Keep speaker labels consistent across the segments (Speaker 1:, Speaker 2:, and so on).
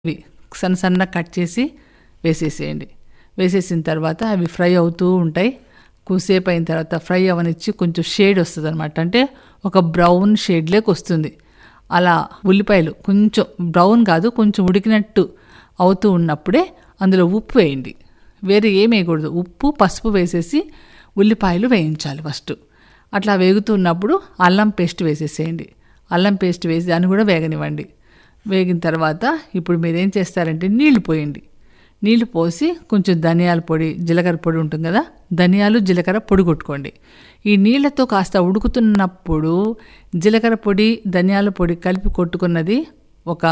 Speaker 1: ఇవి సన్న సన్న కట్ చేసి వేసేసేయండి వేసేసిన తర్వాత అవి ఫ్రై అవుతూ ఉంటాయి కూసేపు అయిన తర్వాత ఫ్రై అవనిచ్చి కొంచెం షేడ్ వస్తుంది అనమాట అంటే ఒక బ్రౌన్ షేడ్లోకి వస్తుంది అలా ఉల్లిపాయలు కొంచెం బ్రౌన్ కాదు కొంచెం ఉడికినట్టు అవుతూ ఉన్నప్పుడే అందులో ఉప్పు వేయండి వేరే ఏం వేయకూడదు ఉప్పు పసుపు వేసేసి ఉల్లిపాయలు వేయించాలి ఫస్ట్ అట్లా వేగుతున్నప్పుడు అల్లం పేస్ట్ వేసేసేయండి అల్లం పేస్ట్ వేసి దాన్ని కూడా వేగనివ్వండి వేగిన తర్వాత ఇప్పుడు మీరు ఏం చేస్తారంటే నీళ్లు పోయండి నీళ్లు పోసి కొంచెం ధనియాల పొడి జీలకర్ర పొడి ఉంటుంది కదా ధనియాలు జీలకర్ర పొడి కొట్టుకోండి ఈ నీళ్లతో కాస్త ఉడుకుతున్నప్పుడు జీలకర్ర పొడి ధనియాల పొడి కలిపి కొట్టుకున్నది ఒక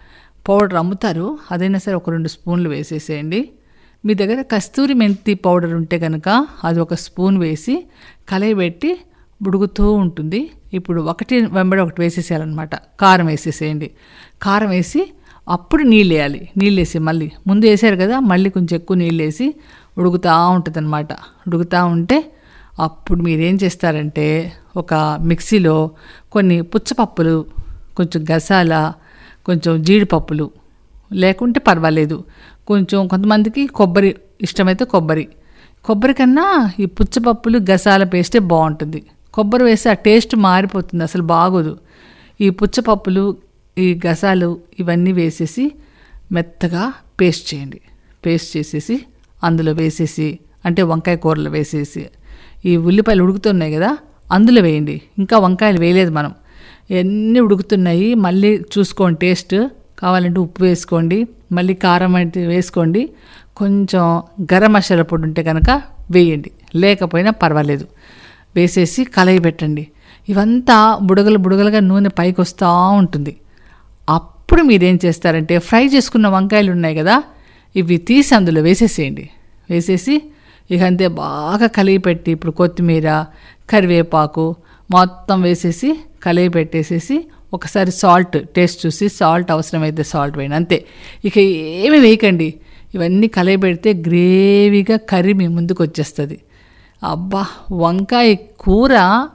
Speaker 1: పౌడర్ అమ్ముతారు అదైనా సరే ఒక రెండు స్పూన్లు వేసేసేయండి మీ దగ్గర కస్తూరి మెంతి పౌడర్ ఉంటే కనుక అది ఒక స్పూన్ వేసి కలయబెట్టి ఉడుకుతూ ఉంటుంది ఇప్పుడు ఒకటి వెంబడి ఒకటి వేసేసేయాలన్నమాట కారం వేసేసేయండి కారం వేసి అప్పుడు నీళ్ళు వేయాలి నీళ్ళు వేసి మళ్ళీ ముందు వేసారు కదా మళ్ళీ కొంచెం ఎక్కువ నీళ్ళు వేసి ఉడుకుతూ ఉంటుంది అనమాట ఉడుకుతూ ఉంటే అప్పుడు మీరు ఏం చేస్తారంటే ఒక మిక్సీలో కొన్ని పుచ్చపప్పులు కొంచెం గసాల కొంచెం జీడిపప్పులు లేకుంటే పర్వాలేదు కొంచెం కొంతమందికి కొబ్బరి ఇష్టమైతే కొబ్బరి కొబ్బరి కన్నా ఈ పుచ్చపప్పులు గసాల పేస్టే బాగుంటుంది కొబ్బరి వేస్తే ఆ టేస్ట్ మారిపోతుంది అసలు బాగోదు ఈ పుచ్చపప్పులు ఈ గసాలు ఇవన్నీ వేసేసి మెత్తగా పేస్ట్ చేయండి పేస్ట్ చేసేసి అందులో వేసేసి అంటే వంకాయ కూరలో వేసేసి ఈ ఉల్లిపాయలు ఉడుకుతున్నాయి కదా అందులో వేయండి ఇంకా వంకాయలు వేయలేదు మనం ఇవన్నీ ఉడుకుతున్నాయి మళ్ళీ చూసుకోండి టేస్ట్ కావాలంటే ఉప్పు వేసుకోండి మళ్ళీ కారం అంటే వేసుకోండి కొంచెం గరం మసాలా పొడి ఉంటే కనుక వేయండి లేకపోయినా పర్వాలేదు వేసేసి కలయి పెట్టండి ఇవంతా బుడగలు బుడగలుగా నూనె పైకి వస్తూ ఉంటుంది అప్పుడు మీరేం చేస్తారంటే ఫ్రై చేసుకున్న వంకాయలు ఉన్నాయి కదా ఇవి తీసి అందులో వేసేసేయండి వేసేసి ఇక అంతే బాగా కలిగి పెట్టి ఇప్పుడు కొత్తిమీర కరివేపాకు మొత్తం వేసేసి కలిగి పెట్టేసేసి ఒకసారి సాల్ట్ టేస్ట్ చూసి సాల్ట్ అవసరమైతే సాల్ట్ వేయండి అంతే ఇక ఏమి వేయకండి ఇవన్నీ కలిగి పెడితే గ్రేవీగా కర్రీ మీ ముందుకు వచ్చేస్తుంది అబ్బా వంకాయ కూర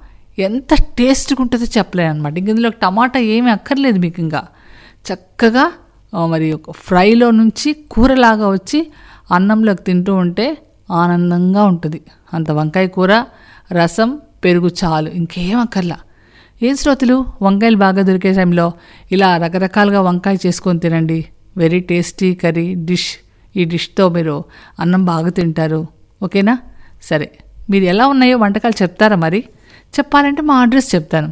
Speaker 1: ఎంత టేస్ట్గా ఉంటుందో చెప్పలేను అనమాట ఇంక ఇందులో టమాటా ఏమీ అక్కర్లేదు మీకు ఇంకా చక్కగా ఆ, మరి ఒక ఫ్రైలో నుంచి కూరలాగా వచ్చి అన్నంలోకి తింటూ ఉంటే ఆనందంగా ఉంటుంది అంత వంకాయ కూర రసం పెరుగు చాలు ఇంకేం అక్కర్లా ఏం శ్రోతలు వంకాయలు బాగా దొరికే టైంలో ఇలా రకరకాలుగా వంకాయ చేసుకొని తినండి వెరీ టేస్టీ కర్రీ డిష్ ఈ డిష్తో మీరు అన్నం బాగా తింటారు ఓకేనా సరే మీరు ఎలా ఉన్నాయో వంటకాలు చెప్తారా మరి చెప్పాలంటే మా అడ్రస్ చెప్తాను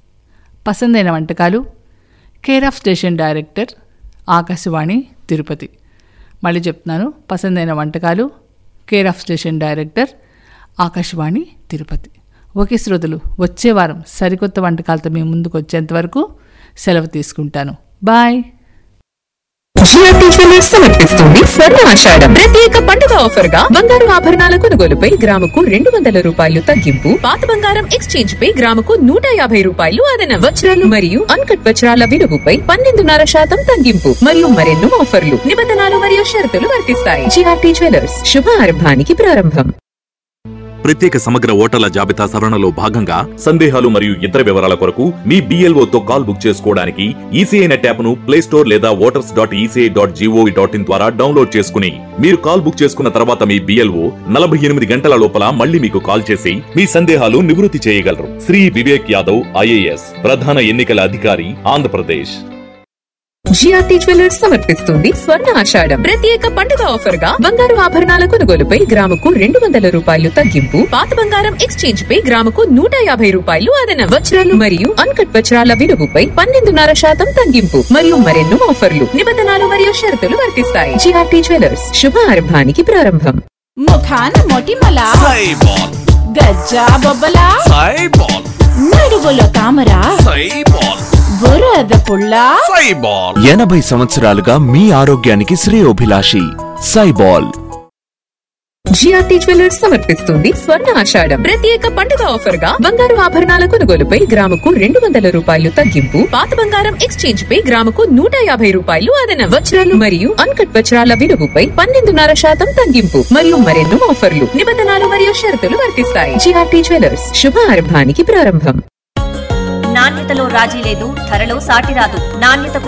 Speaker 1: పసందైన వంటకాలు care of station director Akashvani Tirupati మళ్ళీ చెప్తున్నాను పసందైన వంటకాలు care of station director Akashvani Tirupati okay శ్రోతలు వచ్చే వారం సరికొత్త వంటకాలతో మీ ముందుకు వచ్చేంత వరకు సెలవు తీసుకుంటాను బాయ్
Speaker 2: జిఆర్టీ జ్యువెలర్స్ సమర్పిస్తుంది స్వర్ణ ఆషాఢం ప్రత్యేక పండుగ ఆఫర్ గా బంగారు ఆభరణాల కొనుగోలుపై గ్రాముకు రెండు వందల రూపాయలు తగ్గింపు పాత బంగారం ఎక్స్చేంజ్ పై గ్రాముకు నూట యాభై రూపాయలు అదన వజ్రాలు మరియు అన్కట్ వజ్రాల విలువపై పన్నెండున్నర శాతం తగ్గింపు మరియు మరెన్నో ఆఫర్లు నిబంధనలు మరియు షరతులు వర్తిస్తాయి జిఆర్టీ జ్యువెలర్స్ శుభ ఆరంభానికి ప్రారంభం
Speaker 3: ప్రత్యేక సమగ్ర ఓటర్ల జాబితా సవరణలో భాగంగా సందేహాలు మరియు ఇతర వివరాల కొరకు మీ BLO తో కాల్ బుక్ చేసుకోవడానికి ఈసీఐ నెట్ యాప్ ను ప్లే స్టోర్ లేదా voters dot ECI dot GOV dot in ద్వారా డౌన్లోడ్ చేసుకుని మీరు కాల్ బుక్ చేసుకున్న తర్వాత మీ బిఎల్ఓ నలభై ఎనిమిది గంటల లోపల మళ్ళీ మీకు కాల్ చేసి మీ సందేహాలు నివృత్తి చేయగలరు శ్రీ వివేక్ యాదవ్ ఐఏఎస్ ప్రధాన ఎన్నికల అధికారి ఆంధ్రప్రదేశ్
Speaker 2: జిఆర్టీ జ్యువెలర్స్ సమర్పిస్తుంది స్వర్ణ ఆషాఢం ప్రత్యేక పండుగ ఆఫర్ గా బంగారు ఆభరణాల కొనుగోలుపై గ్రాముకు రెండు వందల రూపాయలు తగ్గింపు పాత బంగారం ఎక్స్చేంజ్ పై గ్రాముకు నూట యాభై రూపాయలు అదన వజ్రాలు మరియు అన్కట్ వజ్రాల విలువపై పన్నెండున్నర శాతం తగ్గింపు మరియు మరెన్నో ఆఫర్లు నిబంధనలు మరియు షరతులు వర్తిస్తాయి జిఆర్టీ జ్యువెలర్స్ శుభ ఆరంభానికి ప్రారంభం
Speaker 4: ముఖాన మొటిమల
Speaker 5: సైబాల్
Speaker 4: గజ్జా బొబ్బల
Speaker 5: సైబాల్
Speaker 4: నడువులో తామర
Speaker 5: సైబాల్
Speaker 4: బురద పుల్ల
Speaker 5: సైబాల్
Speaker 6: ఎనభై సంవత్సరాలుగా మీ ఆరోగ్యానికి శ్రేయోభిలాషి సైబాల్
Speaker 2: జిఆర్టీ జ్యువెలర్స్ సమర్పిస్తుంది స్వర్ణ ఆషాఢం ప్రత్యేక పండుగ ఆఫర్ గా బంగారు ఆభరణాల కొనుగోలుపై గ్రాముకు రెండు వందల రూపాయలు తగ్గింపు పాత బంగారం ఎక్స్చేంజ్ పై గ్రాముకు నూట యాభై రూపాయలు అదన వజ్రాలు మరియు అన్కట్ వజ్రాల విలువపై పన్నెండున్నర శాతం తగ్గింపు మరియు మరెన్నో ఆఫర్లు నిబంధనలు మరియు షరతులు వర్తిస్తాయి జిఆర్టీ జ్యువెలర్స్ శుభ ఆరంభానికి ప్రారంభం
Speaker 7: నాణ్యతలో రాజీ లేదు ధరలో సాటి రాదు నాణ్యతకు